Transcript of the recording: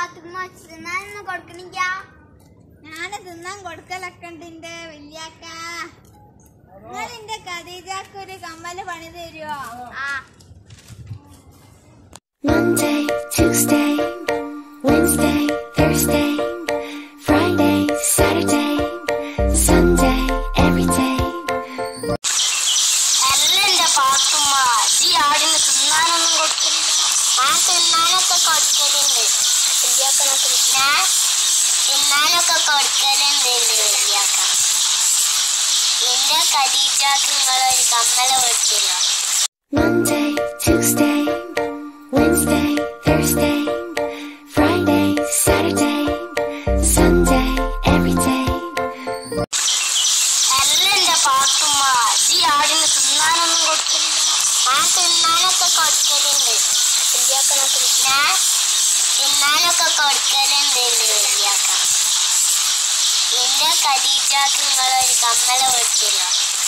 പാത്തുമ്മ തിന്നാനൊന്നും കൊടുക്കണില്ല ഞാൻ തിന്നാൻ കൊടുക്കലൊക്കെ ഉണ്ട് എന്റെ വല്യാക്ക നിങ്ങൾ എന്റെ ഖദീജക്ക് ഒരു കമ്മല് പണി തരുമോ ആ Monday, Tuesday, Wednesday, Thursday, Friday, Saturday, Sunday, every day. എന്റെ പാത്തുമ്മ ഈ ആടിന് തിന്നാനൊന്നും കൊടുക്കില്ല ഞാൻ തിന്നാനൊക്കെ കൊടുക്കലുണ്ട് വല്യാക്കണ ഞാൻ തിന്നാനൊക്കെ കൊടുക്കലുണ്ട് എന്റെ വല്യാക്ക എന്റെ ഖദീജാക്ക് നിങ്ങളൊരു കമ്മല കൊടുക്കില്ല Monday, Tuesday, Wednesday, Thursday, Friday, Saturday, Sunday, every day. എന്റെ പാത്തുമ്മ ഈ ആടിന് തിന്നാനൊന്നും കൊടുക്കില്ല ഞാൻ തിന്നാനൊക്കെ കൊടുക്കലുണ്ട് വല്യാക്കണ ഞാൻ തിന്നാനൊക്കെ കൊടുക്കലുണ്ട് എന്റെ വല്യാക്ക എന്റെ ഖദീജാക്ക് നിങ്ങളൊരു കമ്മല കൊടുക്കില്ല